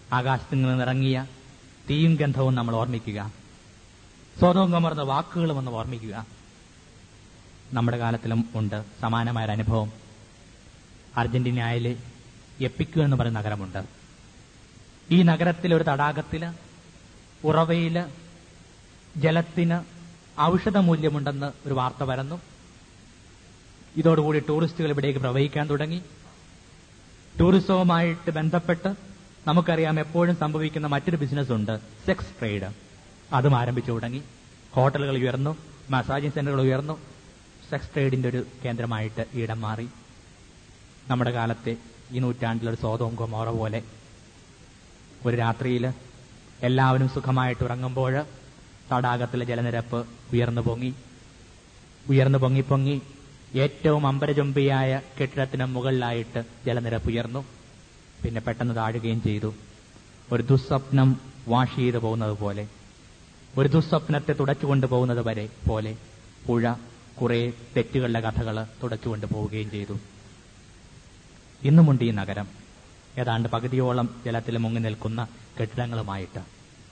ആകാശത്തിൽ നിന്ന് ഇറങ്ങിയ തീയും ഗന്ധവും നമ്മൾ ഓർമ്മിക്കുക സ്വതവും കമർന്ന വാക്കുകളും ഒന്ന് ഓർമ്മിക്കുക നമ്മുടെ കാലത്തിലും ഉണ്ട് സമാനമായ ഒരു അനുഭവം അർജന്റീനയിലെ എപ്പിക്കു എന്ന് പറയുന്ന നഗരമുണ്ട് ഈ നഗരത്തിലെ ഒരു തടാകത്തില് ഉറവയില് ജലത്തിന് ഔഷധമൂല്യമുണ്ടെന്ന് ഒരു വാർത്ത വരുന്നു ഇതോടുകൂടി ടൂറിസ്റ്റുകൾ ഇവിടേക്ക് പ്രവഹിക്കാൻ തുടങ്ങി ടൂറിസവുമായിട്ട് ബന്ധപ്പെട്ട് നമുക്കറിയാം എപ്പോഴും സംഭവിക്കുന്ന മറ്റൊരു ബിസിനസ് ഉണ്ട് സെക്സ് ട്രേഡ് അതും ആരംഭിച്ചു തുടങ്ങി ഹോട്ടലുകൾ ഉയർന്നു മസാജിംഗ് സെന്ററുകൾ ഉയർന്നു സെക്സ് ട്രേഡിന്റെ ഒരു കേന്ദ്രമായിട്ട് ഇടം മാറി നമ്മുടെ കാലത്തെ ഈ നൂറ്റാണ്ടിലൊരു സ്വതവും കൊമോറ പോലെ ഒരു രാത്രിയിൽ എല്ലാവരും സുഖമായിട്ട് ഉറങ്ങുമ്പോൾ തടാകത്തിലെ ജലനിരപ്പ് ഉയർന്നു പൊങ്ങി ഉയർന്നു പൊങ്ങി പൊങ്ങി ഏറ്റവും അമ്പരചുംബിയായ കെട്ടിടത്തിന് മുകളിലായിട്ട് ജലനിരപ്പ് ഉയർന്നു പിന്നെ പെട്ടെന്ന് താഴുകയും ചെയ്തു ഒരു ദുസ്വപ്നം വാഷ് ചെയ്തു പോകുന്നത് പോലെ ഒരു ദുസ്വപ്നത്തെ തുടച്ചുകൊണ്ട് പോകുന്നത് വരെ പോലെ പുഴ കുറെ തെറ്റുകളുടെ കഥകൾ തുടച്ചുകൊണ്ട് പോവുകയും ചെയ്തു ഇന്നുമുണ്ട് ഈ നഗരം ഏതാണ്ട് പകുതിയോളം ജലത്തിൽ മുങ്ങി നിൽക്കുന്ന കെട്ടിടങ്ങളുമായിട്ട്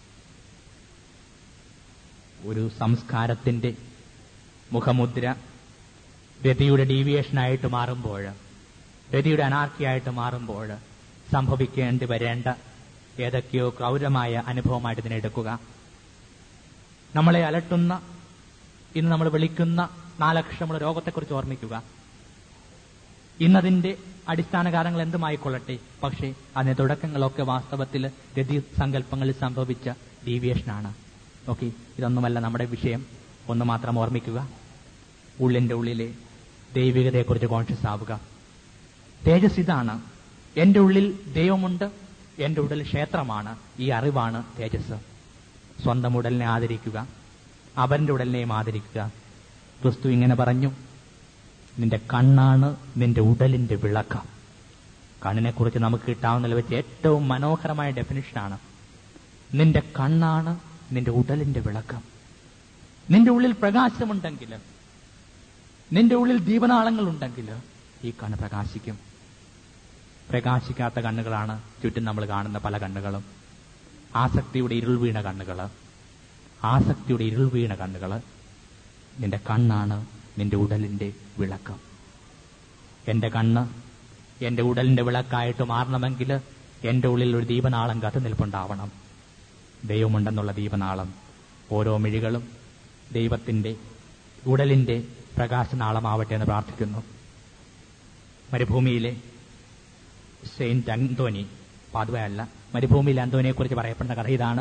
ഒരു സംസ്കാരത്തിന്റെ മുഖമുദ്ര രതിയുടെ ഡീവിയേഷനായിട്ട് മാറുമ്പോൾ രതിയുടെ അനാർക്കിയായിട്ട് മാറുമ്പോൾ സംഭവിക്കേണ്ടി വരേണ്ട ഏതൊക്കെയോ ക്രൗരമായ അനുഭവമായിട്ട് ഇതിനെ എടുക്കുക നമ്മളെ അലട്ടുന്ന ഇന്ന് നമ്മൾ വിളിക്കുന്ന നാലക്ഷരമുള്ള രോഗത്തെക്കുറിച്ച് ഓർമ്മിക്കുക ഇന്നതിന്റെ അടിസ്ഥാന കാരണങ്ങൾ എന്തുമായിക്കൊള്ളട്ടെ പക്ഷേ അതിന്റെ തുടക്കങ്ങളൊക്കെ വാസ്തവത്തിൽ രതി സങ്കല്പങ്ങളിൽ സംഭവിച്ച ഡീവിയേഷനാണ് ഓക്കെ ഇതൊന്നുമല്ല നമ്മുടെ വിഷയം ഒന്ന് മാത്രം ഓർമ്മിക്കുക ഉള്ളിന്റെ ഉള്ളിലെ ദൈവികതയെക്കുറിച്ച് കോൺഷ്യസ് ആവുക തേജസ് ഇതാണ് എന്റെ ഉള്ളിൽ ദൈവമുണ്ട് എന്റെ ഉള്ളിൽ ക്ഷേത്രമാണ് ഈ അറിവാണ് തേജസ് സ്വന്തം ഉടലിനെ ആദരിക്കുക അവന്റെ ഉടലിനെയും ആദരിക്കുക ക്രിസ്തു ഇങ്ങനെ പറഞ്ഞു നിന്റെ കണ്ണാണ് നിന്റെ ഉടലിന്റെ വിളക്കം കണ്ണിനെ കുറിച്ച് നമുക്ക് കിട്ടാവുന്നതിൽ വെച്ച് ഏറ്റവും മനോഹരമായ ഡെഫിനിഷനാണ് നിന്റെ കണ്ണാണ് നിന്റെ ഉടലിന്റെ വിളക്കം നിന്റെ ഉള്ളിൽ പ്രകാശമുണ്ടെങ്കിൽ നിന്റെ ഉള്ളിൽ ദീപനാളങ്ങൾ ഉണ്ടെങ്കിൽ ഈ കണ്ണ് പ്രകാശിക്കും പ്രകാശിക്കാത്ത കണ്ണുകളാണ് ചുറ്റും നമ്മൾ കാണുന്ന പല കണ്ണുകളും ആസക്തിയുടെ ഇരുൾ വീണ കണ്ണുകൾ ആസക്തിയുടെ ഇരുൾ വീണ കണ്ണുകൾ നിന്റെ കണ്ണാണ് നിന്റെ ഉടലിന്റെ വിളക്കം എന്റെ കണ്ണ് എന്റെ ഉടലിന്റെ വിളക്കായിട്ട് മാറണമെങ്കിൽ എന്റെ ഉള്ളിൽ ഒരു ദീപനാളം കത്ത് നിൽപ്പുണ്ടാവണം ദൈവമുണ്ടെന്നുള്ള ദീപനാളം ഓരോ മിഴികളും ദൈവത്തിന്റെ ഉടലിന്റെ പ്രകാശനാളമാവട്ടെ എന്ന് പ്രാർത്ഥിക്കുന്നു മരുഭൂമിയിലെ സെയിന്റ് അന്തോനി പാതുവയല്ല മരുഭൂമിയിലെ അന്തോനിയെ കുറിച്ച് പറയപ്പെടുന്ന കഥ ഇതാണ്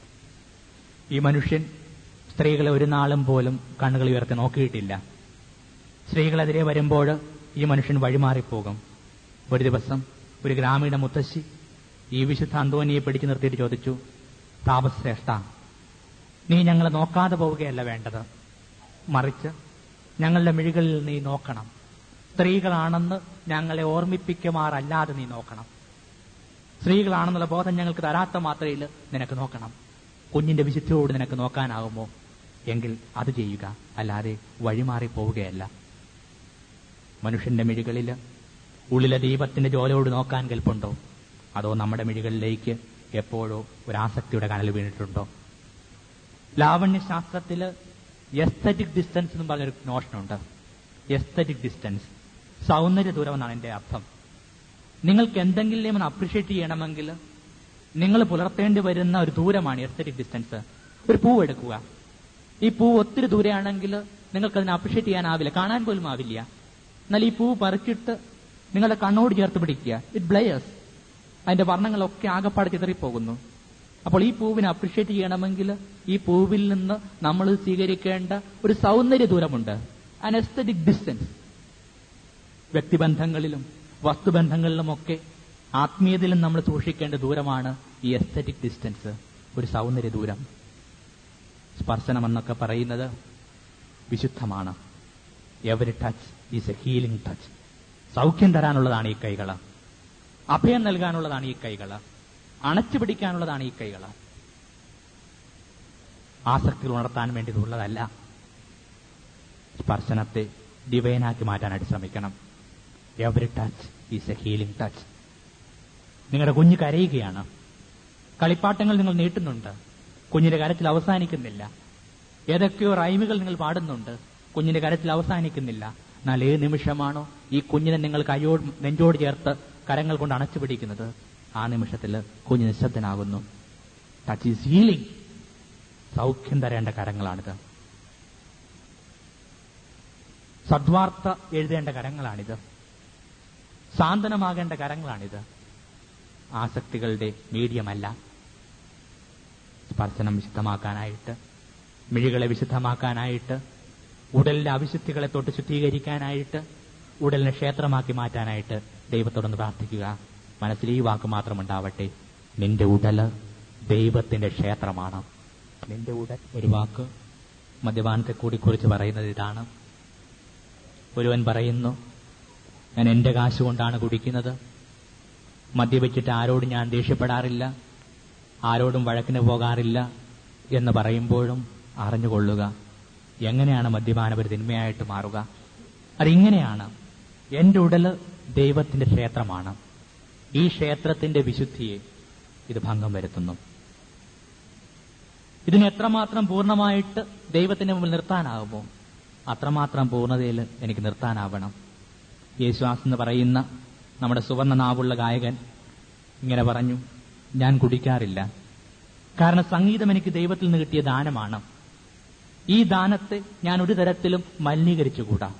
ഈ മനുഷ്യൻ സ്ത്രീകളെ ഒരു നാളും പോലും കണ്ണുകൾ ഉയർത്തി നോക്കിയിട്ടില്ല സ്ത്രീകളെതിരെ വരുമ്പോൾ ഈ മനുഷ്യൻ വഴിമാറിപ്പോകും ഒരു ദിവസം ഒരു ഗ്രാമീണ മുത്തശ്ശി ഈ വിശുദ്ധ അന്തോനിയെ പിടിച്ചു നിർത്തിയിട്ട് ചോദിച്ചു താപശ്രേഷ്ഠ നീ ഞങ്ങളെ നോക്കാതെ പോവുകയല്ല വേണ്ടത് മറിച്ച് ഞങ്ങളുടെ മിഴികളിൽ നീ നോക്കണം സ്ത്രീകളാണെന്ന് ഞങ്ങളെ ഓർമ്മിപ്പിക്കുമാറല്ലാതെ നീ നോക്കണം സ്ത്രീകളാണെന്നുള്ള ബോധം ഞങ്ങൾക്ക് തരാത്ത മാത്രയിൽ നിനക്ക് നോക്കണം കുഞ്ഞിന്റെ വിശുദ്ധിയോട് നിനക്ക് നോക്കാനാകുമോ എങ്കിൽ അത് ചെയ്യുക അല്ലാതെ വഴിമാറി പോവുകയല്ല മനുഷ്യന്റെ മിഴികളിൽ ഉള്ളിലെ ദീപത്തിന്റെ ജോലയോട് നോക്കാൻ കെൽപ്പുണ്ടോ അതോ നമ്മുടെ മിഴികളിലേക്ക് എപ്പോഴോ ഒരു ആസക്തിയുടെ കനൽ വീണിട്ടുണ്ടോ ലാവണ്യശാസ്ത്രത്തില് എസ്തറ്റിക് ഡിസ്റ്റൻസ് എന്ന് പറഞ്ഞൊരു നോഷനുണ്ട് എസ്തറ്റിക് ഡിസ്റ്റൻസ് സൗന്ദര്യ ദൂരം എന്നാണ് എന്റെ അർത്ഥം നിങ്ങൾക്ക് എന്തെങ്കിലും ഒന്ന് അപ്രീഷിയേറ്റ് ചെയ്യണമെങ്കിൽ നിങ്ങൾ പുലർത്തേണ്ടി വരുന്ന ഒരു ദൂരമാണ് എസ്തറ്റിക് ഡിസ്റ്റൻസ് ഒരു പൂവ് എടുക്കുക ഈ പൂവ് ഒത്തിരി ദൂരെയാണെങ്കിൽ നിങ്ങൾക്ക് അതിനെ അപ്രീഷിയേറ്റ് ചെയ്യാനാവില്ല കാണാൻ പോലും ആവില്ല എന്നാൽ ഈ പൂവ് പറിച്ചിട്ട് നിങ്ങളുടെ കണ്ണോട് ചേർത്ത് പിടിക്കുക ഇറ്റ് ബ്ലയേഴ്സ് അതിന്റെ വർണ്ണങ്ങളൊക്കെ ആകപ്പാടെ ചിതറിപ്പോകുന്നു അപ്പോൾ ഈ പൂവിനെ അപ്രീഷിയേറ്റ് ചെയ്യണമെങ്കിൽ ഈ പൂവിൽ നിന്ന് നമ്മൾ സ്വീകരിക്കേണ്ട ഒരു സൗന്ദര്യ ദൂരമുണ്ട് അനസ്തറ്റിക് ഡിസ്റ്റൻസ് വ്യക്തിബന്ധങ്ങളിലും വസ്തുബന്ധങ്ങളിലുമൊക്കെ ആത്മീയതയിലും നമ്മൾ സൂക്ഷിക്കേണ്ട ദൂരമാണ് ഈ എസ്തറ്റിക് ഡിസ്റ്റൻസ് ഒരു സൗന്ദര്യ ദൂരം സ്പർശനം എന്നൊക്കെ പറയുന്നത് വിശുദ്ധമാണ് every touch is a healing touch സൗഖ്യം തരാനുള്ളതാണ് ഈ കൈകൾ അഭയം നൽകാനുള്ളതാണ് ഈ കൈകൾ അണച്ചു പിടിക്കാനുള്ളതാണ് ഈ കൈകൾ ആസക്തികൾ ഉണർത്താൻ വേണ്ടിയിട്ടുള്ളതല്ല സ്പർശനത്തെ ഡിവൈനാക്കി മാറ്റാനായിട്ട് ശ്രമിക്കണം every touch is a healing touch നിങ്ങളുടെ കുഞ്ഞ് കരയുകയാണ് കളിപ്പാട്ടങ്ങൾ നിങ്ങൾ നീട്ടുന്നുണ്ട് കുഞ്ഞിന്റെ കരത്തിൽ അവസാനിക്കുന്നില്ല ഏതൊക്കെയോ റൈമുകൾ നിങ്ങൾ പാടുന്നുണ്ട് കുഞ്ഞിന്റെ കരത്തിൽ അവസാനിക്കുന്നില്ല എന്നാൽ ഏത് നിമിഷമാണോ ഈ കുഞ്ഞിനെ നിങ്ങൾ കൈയോട് നെഞ്ചോട് ചേർത്ത് കരങ്ങൾ കൊണ്ട് അണച്ചു പിടിക്കുന്നത് ആ നിമിഷത്തിൽ കുഞ്ഞ് നിശബ്ദനാകുന്നു ടച്ച് ഈസ് ഹീലിംഗ് സൗഖ്യം തരേണ്ട കരങ്ങളാണിത് സദ്വാർത്ത എഴുതേണ്ട കരങ്ങളാണിത് സാന്ത്വനമാകേണ്ട കരങ്ങളാണിത് ആസക്തികളുടെ മീഡിയമല്ല സ്പർശനം വിശുദ്ധമാക്കാനായിട്ട് മിഴികളെ വിശുദ്ധമാക്കാനായിട്ട് ഉടലിന്റെ അവിശുദ്ധികളെ തൊട്ട് ശുദ്ധീകരിക്കാനായിട്ട് ഉടലിനെ ക്ഷേത്രമാക്കി മാറ്റാനായിട്ട് ദൈവത്തോടൊന്ന് പ്രാർത്ഥിക്കുക മനസ്സിൽ ഈ വാക്ക് മാത്രം ഉണ്ടാവട്ടെ നിന്റെ ഉടല് ദൈവത്തിന്റെ ക്ഷേത്രമാണ് നിന്റെ ഉടൽ ഒരു വാക്ക് മദ്യപാനത്തെ കൂടി കുറിച്ച് പറയുന്നത് ഇതാണ് ഒരുവൻ പറയുന്നു ഞാൻ എന്റെ കാശ് കൊണ്ടാണ് കുടിക്കുന്നത് മദ്യപിച്ചിട്ട് ആരോടും ഞാൻ ദേഷ്യപ്പെടാറില്ല ആരോടും വഴക്കിന് പോകാറില്ല എന്ന് പറയുമ്പോഴും അറിഞ്ഞുകൊള്ളുക എങ്ങനെയാണ് മദ്യപാനം ഒരു തിന്മയായിട്ട് മാറുക അതിങ്ങനെയാണ് എന്റെ ഉടല് ദൈവത്തിന്റെ ക്ഷേത്രമാണ് ഈ ക്ഷേത്രത്തിന്റെ വിശുദ്ധിയെ ഇത് ഭംഗം വരുത്തുന്നു ഇതിന് എത്രമാത്രം പൂർണ്ണമായിട്ട് ദൈവത്തിന്റെ മുമ്പിൽ നിർത്താനാകുമോ അത്രമാത്രം പൂർണ്ണതയിൽ എനിക്ക് നിർത്താനാവണം യേശുവാസ് എന്ന് പറയുന്ന നമ്മുടെ സുവർണ നാവുള്ള ഗായകൻ ഇങ്ങനെ പറഞ്ഞു ഞാൻ കുടിക്കാറില്ല കാരണം സംഗീതം എനിക്ക് ദൈവത്തിൽ നിന്ന് കിട്ടിയ ദാനമാണ് ഈ ദാനത്തെ ഞാൻ ഒരു തരത്തിലും മലിനീകരിച്ചുകൂടാ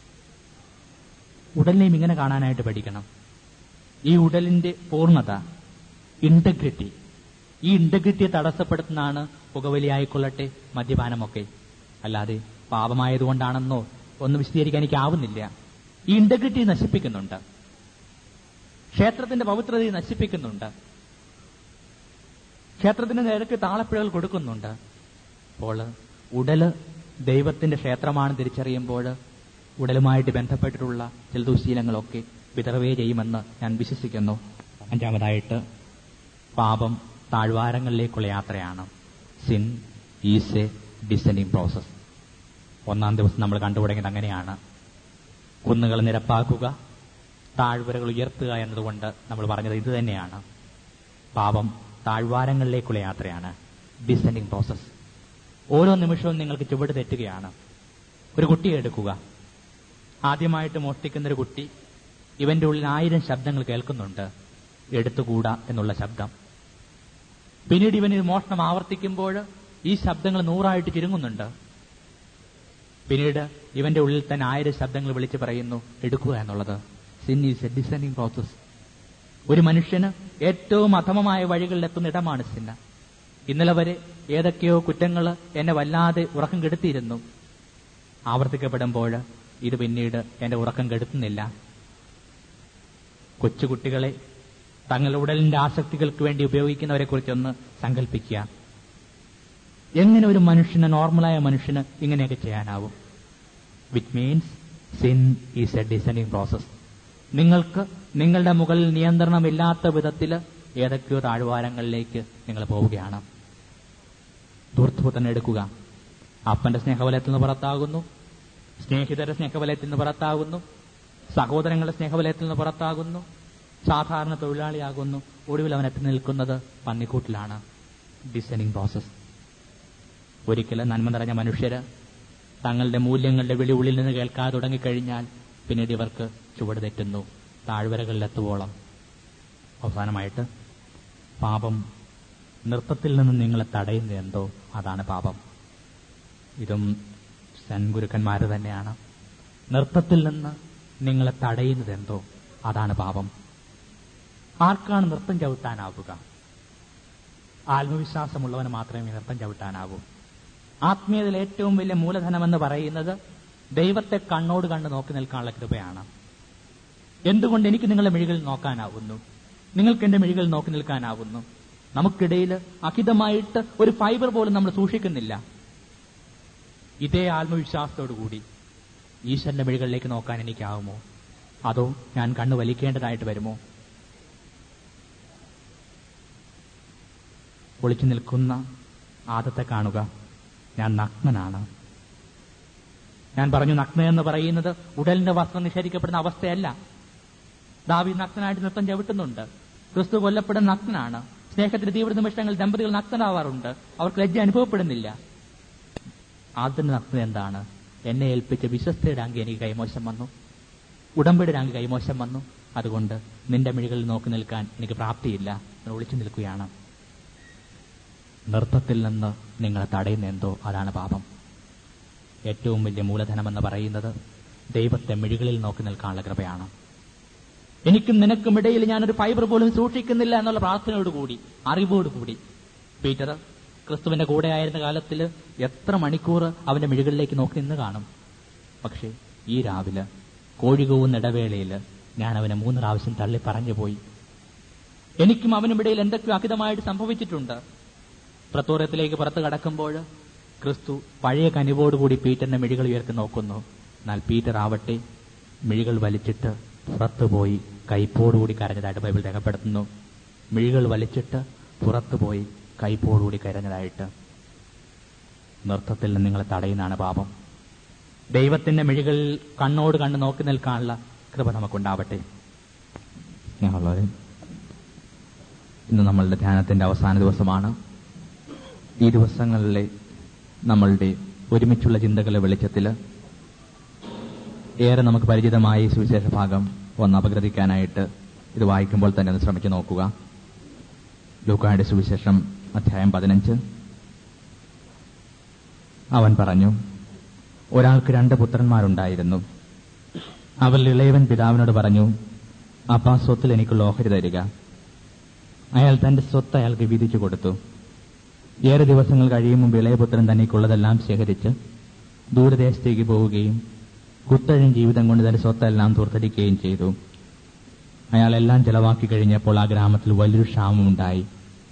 ഉടലിനെയും ഇങ്ങനെ കാണാനായിട്ട് പഠിക്കണം ഈ ഉടലിന്റെ പൂർണ്ണത ഇന്റഗ്രിറ്റി ഈ ഇന്റഗ്രിറ്റിയെ തടസ്സപ്പെടുത്തുന്നതാണ് പുകവലിയായിക്കൊള്ളട്ടെ മദ്യപാനമൊക്കെ അല്ലാതെ പാപമായതുകൊണ്ടാണെന്നോ ഒന്നും വിശദീകരിക്കാൻ എനിക്ക് ആവുന്നില്ല ഈ ഇന്റഗ്രിറ്റി നശിപ്പിക്കുന്നുണ്ട് ക്ഷേത്രത്തിന്റെ പവിത്രതയെ നശിപ്പിക്കുന്നുണ്ട് ക്ഷേത്രത്തിന്റെ നേരക്ക് താളപ്പിഴകൾ കൊടുക്കുന്നുണ്ട് അപ്പോൾ ഉടല് ദൈവത്തിന്റെ ക്ഷേത്രമാണ് തിരിച്ചറിയുമ്പോൾ ഉടലുമായിട്ട് ബന്ധപ്പെട്ടിട്ടുള്ള ചില ദുശീലങ്ങളൊക്കെ വിതറവേ ചെയ്യുമെന്ന് ഞാൻ വിശ്വസിക്കുന്നു അഞ്ചാമതായിട്ട് പാപം താഴ്വാരങ്ങളിലേക്കുള്ള യാത്രയാണ് sin is a descending process ഒന്നാം ദിവസം നമ്മൾ കണ്ടുപിടങ്ങിയത് അങ്ങനെയാണ് കുന്നുകൾ നിരപ്പാക്കുക താഴ്വരകൾ ഉയർത്തുക എന്നതുകൊണ്ട് നമ്മൾ പറഞ്ഞത് ഇത് തന്നെയാണ് പാപം താഴ്വാരങ്ങളിലേക്കുള്ള യാത്രയാണ് ഡിസെൻഡിങ് പ്രോസസ് ഓരോ നിമിഷവും നിങ്ങൾക്ക് ചുവട് തെറ്റുകയാണ് ഒരു കുട്ടിയെ എടുക്കുക ആദ്യമായിട്ട് മോഷ്ടിക്കുന്ന ഒരു കുട്ടി ഇവന്റെ ഉള്ളിൽ ആയിരം ശബ്ദങ്ങൾ കേൾക്കുന്നുണ്ട് എടുത്തുകൂടാ എന്നുള്ള ശബ്ദം പിന്നീട് ഇവൻ ഇത് മോഷണം ആവർത്തിക്കുമ്പോൾ ഈ ശബ്ദങ്ങൾ നൂറായിട്ട് ചുരുങ്ങുന്നുണ്ട് പിന്നീട് ഇവന്റെ ഉള്ളിൽ തന്നെ ആയിരം ശബ്ദങ്ങൾ വിളിച്ചു പറയുന്നു എടുക്കുക എന്നുള്ളത് sin is a descending process ഒരു മനുഷ്യന് ഏറ്റവും അധമമായ വഴികളിൽ എത്തുന്ന ഇടമാണ് സിന്ന ഇന്നലെ വരെ ഏതൊക്കെയോ കുറ്റങ്ങൾ എന്നെ വല്ലാതെ ഉറക്കം കെടുത്തിയിരുന്നു ആവർത്തിക്കപ്പെടുമ്പോൾ ഇത് പിന്നീട് എന്റെ ഉറക്കം കെടുത്തുന്നില്ല കൊച്ചുകുട്ടികളെ തങ്ങളുടെ ഉടലിന്റെ ആസക്തികൾക്ക് വേണ്ടി ഉപയോഗിക്കുന്നവരെ കുറിച്ചൊന്ന് സങ്കല്പിക്കുക എങ്ങനെ ഒരു മനുഷ്യന് നോർമലായ മനുഷ്യന് ഇങ്ങനെയൊക്കെ ചെയ്യാനാവും which means sin is a designing process നിങ്ങൾക്ക് നിങ്ങളുടെ മുകളിൽ നിയന്ത്രണമില്ലാത്ത വിധത്തിൽ ഏതൊക്കെയോ താഴ്വാരങ്ങളിലേക്ക് നിങ്ങൾ പോവുകയാണ് ദൂർത്തുപുത്തൻ എടുക്കുക അപ്പന്റെ സ്നേഹവലയത്തിൽ നിന്ന് പുറത്താകുന്നു സ്നേഹിതരുടെ സ്നേഹവലയത്തിൽ നിന്ന് പുറത്താകുന്നു സഹോദരങ്ങളുടെ സ്നേഹവലയത്തിൽ നിന്ന് പുറത്താകുന്നു സാധാരണ തൊഴിലാളിയാകുന്നു ഒടുവിൽ അവൻ എത്തി നിൽക്കുന്നത് പന്നിക്കൂട്ടിലാണ് ഡിസൈനിങ് പ്രോസസ് ഒരിക്കലും നന്മ നിറഞ്ഞ മനുഷ്യര് തങ്ങളുടെ മൂല്യങ്ങളുടെ വിളി ഉള്ളിൽ നിന്ന് കേൾക്കാതെ തുടങ്ങിക്കഴിഞ്ഞാൽ പിന്നീട് ഇവർക്ക് ചുവട് തെറ്റുന്നു താഴ്വരകളിലെത്തുവോളം അവസാനമായിട്ട് പാപം നൃത്തത്തിൽ നിന്ന് നിങ്ങളെ തടയുന്നത് എന്തോ അതാണ് പാപം ഇതും സെൻ ഗുരുക്കന്മാർ തന്നെയാണ് നൃത്തത്തിൽ നിന്ന് നിങ്ങളെ തടയുന്നത് എന്തോ അതാണ് പാപം ആർക്കാണ് നൃത്തം ചവിട്ടാനാവുക ആത്മവിശ്വാസമുള്ളവന് മാത്രമേ നൃത്തം ചവിട്ടാനാവൂ ആത്മീയതയിൽ ഏറ്റവും വലിയ മൂലധനമെന്ന് പറയുന്നത് ദൈവത്തെ കണ്ണോട് കണ്ട് നോക്കി നിൽക്കാനുള്ള കൃപയാണ് എന്തുകൊണ്ട് എനിക്ക് നിങ്ങളുടെ മിഴികൾ നോക്കാനാവുന്നു നിങ്ങൾക്ക് എന്റെ മിഴികൾ നോക്കി നിൽക്കാനാവുന്നു നമുക്കിടയിൽ അഹിതമായിട്ട് ഒരു ഫൈബർ പോലും നമ്മൾ സൂക്ഷിക്കുന്നില്ല ഇതേ ആത്മവിശ്വാസത്തോടു കൂടി ഈശ്വരന്റെ മിഴികളിലേക്ക് നോക്കാൻ എനിക്കാവുമോ അതോ ഞാൻ കണ്ണു വലിക്കേണ്ടതായിട്ട് വരുമോ ഒളിച്ചു നിൽക്കുന്ന ആദത്തെ കാണുക ഞാൻ നഗ്നനാണ് ഞാൻ പറഞ്ഞു നഗ്ന എന്ന് പറയുന്നത് ഉടലിന്റെ വസ്ത്രം നിഷേധിക്കപ്പെടുന്ന അവസ്ഥയല്ല ദാവി നഗ്നനായിട്ട് നൃത്തം ചവിട്ടുന്നുണ്ട് ക്രിസ്തു കൊല്ലപ്പെടുന്ന നഗ്നാണ് സ്നേഹത്തിന്റെ തീവ്ര നിമിഷങ്ങൾ ദമ്പതികൾ നഗ്നരാവാറുണ്ട് അവർക്ക് ലജ്ജ അനുഭവപ്പെടുന്നില്ല ആദ്യം നടത്തുന്നത് എന്താണ് എന്നെ ഏൽപ്പിച്ച വിശ്വസ്തയുടെ അങ്കി എനിക്ക് കൈമോശം വന്നു ഉടമ്പടിയുടെ അങ്കി കൈമോശം വന്നു അതുകൊണ്ട് നിന്റെ മിഴികളിൽ നോക്കി നിൽക്കാൻ എനിക്ക് പ്രാപ്തിയില്ല ഞാൻ ഒളിച്ചു നിൽക്കുകയാണ് നൃത്തത്തിൽ നിന്ന് നിങ്ങളെ തടയുന്ന എന്തോ അതാണ് പാപം ഏറ്റവും വലിയ മൂലധനമെന്ന് പറയുന്നത് ദൈവത്തെ മിഴികളിൽ നോക്കി നിൽക്കാനുള്ള കൃപയാണ് എനിക്കും നിനക്കും ഇടയിൽ ഞാനൊരു ഫൈബർ പോലും സൂക്ഷിക്കുന്നില്ല എന്നുള്ള പ്രാർത്ഥനയോടുകൂടി അറിവോടുകൂടി പീറ്റർ ക്രിസ്തുവിന്റെ കൂടെ ആയിരുന്ന കാലത്തിൽ എത്ര മണിക്കൂർ അവന്റെ മിഴികളിലേക്ക് നോക്കി നിന്ന് കാണും പക്ഷേ ഈ രാവിലെ കോഴികൂവുന്ന ഇടവേളയിൽ ഞാൻ അവനെ മൂന്ന് പ്രാവശ്യം തള്ളി പറഞ്ഞു പോയി എനിക്കും അവനും ഇടയിൽ എന്തൊക്കെയോ അഹിതമായിട്ട് സംഭവിച്ചിട്ടുണ്ട് പ്രത്തോറത്തിലേക്ക് പുറത്ത് കടക്കുമ്പോൾ ക്രിസ്തു പഴയ കനിവോടുകൂടി പീറ്ററിന്റെ മിഴികൾ ഉയർത്തി നോക്കുന്നു എന്നാൽ പീറ്റർ ആവട്ടെ മിഴികൾ വലിച്ചിട്ട് പുറത്തുപോയി കൈപ്പോടുകൂടി കരഞ്ഞതായിട്ട് ബൈബിൾ രേഖപ്പെടുത്തുന്നു മിഴികൾ വലിച്ചിട്ട് പുറത്തുപോയി കൈപ്പോടുകൂടി കരഞ്ഞതായിട്ട് നൃത്തത്തിൽ നിന്ന് നിങ്ങളെ തടയുന്നതാണ് പാപം ദൈവത്തിന്റെ മിഴികളിൽ കണ്ണോട് കണ്ണ് നോക്കി നിൽക്കാനുള്ള കൃപ നമുക്കുണ്ടാവട്ടെ ഞങ്ങളുള്ളവരെ ഇന്ന് നമ്മളുടെ ധ്യാനത്തിന്റെ അവസാന ദിവസമാണ് ഈ ദിവസങ്ങളിലെ നമ്മളുടെ ഒരുമിച്ചുള്ള ചിന്തകളുടെ വെളിച്ചത്തിൽ ഏറെ നമുക്ക് പരിചിതമായ ഈ സുവിശേഷ ഭാഗം ഒന്ന് അപഗ്രഥിക്കാനായിട്ട് ഇത് വായിക്കുമ്പോൾ തന്നെ ഒന്ന് ശ്രമിച്ചു നോക്കുക ലൂക്കായുടെ സുവിശേഷം അധ്യായം പതിനഞ്ച് അവൻ പറഞ്ഞു ഒരാൾക്ക് രണ്ട് പുത്രന്മാരുണ്ടായിരുന്നു അവരിൽ ഇളയവൻ പിതാവിനോട് പറഞ്ഞു അപ്പാ സ്വത്തിൽ എനിക്കുള്ള ഓഹരി തരിക അയാൾ തന്റെ സ്വത്ത് അയാൾക്ക് വീതിച്ചു കൊടുത്തു ഏറെ ദിവസങ്ങൾ കഴിയും മുമ്പ് ഇളയപുത്രൻ തനിക്കുള്ളതെല്ലാം ശേഖരിച്ച് ദൂരദേശത്തേക്ക് പോവുകയും കുത്തഴിൻ ജീവിതം കൊണ്ട് തന്റെ സ്വത്തെല്ലാം തൂർത്തടിക്കുകയും ചെയ്തു അയാൾ എല്ലാം ചെലവാക്കി കഴിഞ്ഞപ്പോൾ ആ ഗ്രാമത്തിൽ വലിയൊരു ക്ഷാമമുണ്ടായി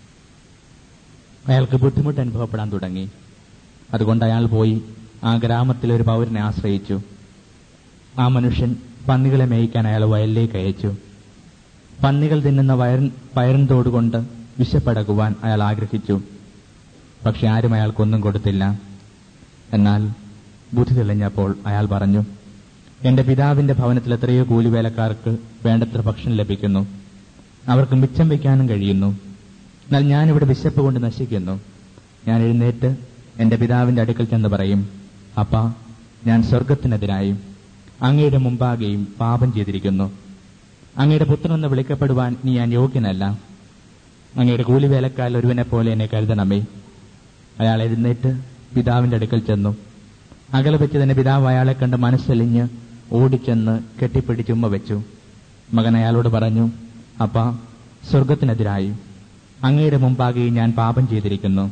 അയാൾക്ക് ബുദ്ധിമുട്ട് അനുഭവപ്പെടാൻ തുടങ്ങി അതുകൊണ്ട് അയാൾ പോയി ആ ഗ്രാമത്തിലെ ഒരു പൗരനെ ആശ്രയിച്ചു ആ മനുഷ്യൻ പന്നികളെ മേയിക്കാൻ അയാൾ വയലിലേക്ക് അയച്ചു പന്നികൾ തിന്നുന്ന വയറിൻ പയറിൻ തോടുകൊണ്ട് വിശപ്പടകുവാൻ അയാൾ ആഗ്രഹിച്ചു പക്ഷെ ആരും അയാൾക്കൊന്നും കൊടുത്തില്ല എന്നാൽ ബുദ്ധി തെളിഞ്ഞപ്പോൾ അയാൾ പറഞ്ഞു എന്റെ പിതാവിന്റെ ഭവനത്തിൽ എത്രയോ കൂലിവേലക്കാർക്ക് വേണ്ടത്ര ഭക്ഷണം ലഭിക്കുന്നു അവർക്ക് മിച്ചം വയ്ക്കാനും കഴിയുന്നു എന്നാൽ ഞാനിവിടെ വിശപ്പ് കൊണ്ട് നശിക്കുന്നു ഞാൻ എഴുന്നേറ്റ് എന്റെ പിതാവിന്റെ അടുക്കൽ ചെന്ന് പറയും അപ്പ ഞാൻ സ്വർഗത്തിനെതിരായും അങ്ങയുടെ മുമ്പാകെയും പാപം ചെയ്തിരിക്കുന്നു അങ്ങയുടെ പുത്രനെന്ന് വിളിക്കപ്പെടുവാൻ നീ ഞാൻ യോഗ്യനല്ല അങ്ങയുടെ കൂലിവേലക്കാരിൽ ഒരുവനെ പോലെ എന്നെ കരുതണമേ അയാൾ എഴുന്നേറ്റ് പിതാവിന്റെ അടുക്കൽ ചെന്നു അകലെ വെച്ച് തന്നെ പിതാവ് അയാളെ കണ്ട് മനസ്സലിഞ്ഞ് ഓടിച്ചെന്ന് കെട്ടിപ്പിടിച്ചുമ്മ വെച്ചു മകൻ അയാളോട് പറഞ്ഞു അപ്പ സ്വർഗത്തിനെതിരായി അങ്ങയുടെ മുമ്പാകെ ഞാൻ പാപം ചെയ്തിരിക്കുന്നു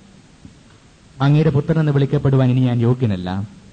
അങ്ങയുടെ പുത്രനെന്ന് വിളിക്കപ്പെടുവാൻ ഇനി ഞാൻ യോഗ്യനല്ല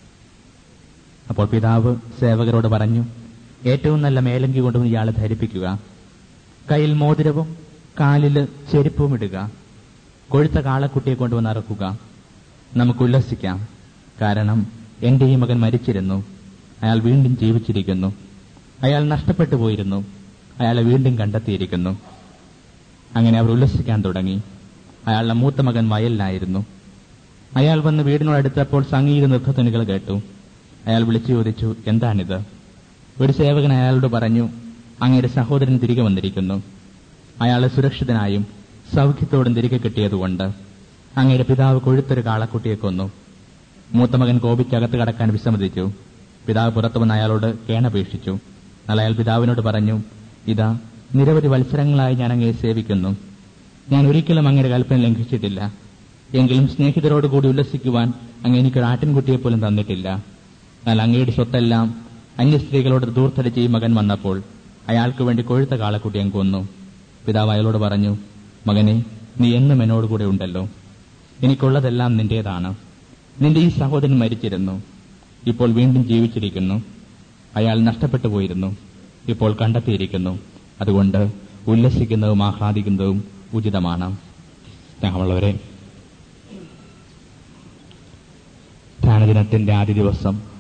അപ്പോൾ പിതാവ് സേവകരോട് പറഞ്ഞു ഏറ്റവും നല്ല മേലങ്കി കൊണ്ടുവന്ന് ഇയാളെ ധരിപ്പിക്കുക കയ്യിൽ മോതിരവും കാലില് ചെരുപ്പും ഇടുക കൊഴുത്ത കാളക്കുട്ടിയെ കൊണ്ടുവന്ന് ഇറക്കുക നമുക്ക് ഉല്ലസിക്കാം കാരണം എന്റെ ഈ മകൻ മരിച്ചിരുന്നു അയാൾ വീണ്ടും ജീവിച്ചിരിക്കുന്നു അയാൾ നഷ്ടപ്പെട്ടു പോയിരുന്നു അയാളെ വീണ്ടും കണ്ടെത്തിയിരിക്കുന്നു അങ്ങനെ അവർ ഉല്ലസിക്കാൻ തുടങ്ങി അയാളുടെ മൂത്ത മകൻ വയലിലായിരുന്നു അയാൾ വന്ന് വീടിനോടടുത്തപ്പോൾ സംഗീത നൃത്തത്തുണികൾ കേട്ടു അയാൾ വിളിച്ചു ചോദിച്ചു എന്താണിത് ഒരു സേവകൻ അയാളോട് പറഞ്ഞു അങ്ങയുടെ സഹോദരൻ തിരികെ വന്നിരിക്കുന്നു അയാളെ സുരക്ഷിതനായും സൗഖ്യത്തോടും തിരികെ കിട്ടിയതുകൊണ്ട് അങ്ങയുടെ പിതാവ് കൊഴുത്തൊരു കാളക്കുട്ടിയെ കൊന്നു മൂത്തമകൻ കോപിക്കകത്ത് കടക്കാൻ വിസമ്മതിച്ചു പിതാവ് പുറത്തു വന്ന് അയാളോട് കേണപേക്ഷിച്ചു എന്നാൽ അയാൾ പിതാവിനോട് പറഞ്ഞു ഇതാ നിരവധി വത്സരങ്ങളായി ഞാൻ അങ്ങയെ സേവിക്കുന്നു ഞാൻ ഒരിക്കലും അങ്ങയുടെ കൽപ്പന ലംഘിച്ചിട്ടില്ല എങ്കിലും സ്നേഹിതരോടുകൂടി ഉല്ലസിക്കുവാൻ അങ്ങ് എനിക്കൊരു ആട്ടിൻകുട്ടിയെ പോലും തന്നിട്ടില്ല എന്നാൽ അങ്ങയുടെ സ്വത്തെല്ലാം അന്യ സ്ത്രീകളോട് ദൂർത്തടിച്ച് ഈ മകൻ വന്നപ്പോൾ അയാൾക്ക് വേണ്ടി കൊഴുത്ത കാളക്കുട്ടി അങ്ങ് കൊന്നു പിതാവ് അയാളോട് പറഞ്ഞു മകനെ നീ എന്നും എന്നോടുകൂടെ ഉണ്ടല്ലോ എനിക്കുള്ളതെല്ലാം നിന്റേതാണ് നിന്റെ ഈ സഹോദരൻ മരിച്ചിരുന്നു ഇപ്പോൾ വീണ്ടും ജീവിച്ചിരിക്കുന്നു അയാൾ നഷ്ടപ്പെട്ടു പോയിരുന്നു ഇപ്പോൾ കണ്ടെത്തിയിരിക്കുന്നു അതുകൊണ്ട് ഉല്ലസിക്കുന്നതും ആഹ്ലാദിക്കുന്നതും ഉചിതമാണ് ഞങ്ങളുള്ളവരെ ധ്യാനദിനത്തിന്റെ ആദ്യ ദിവസം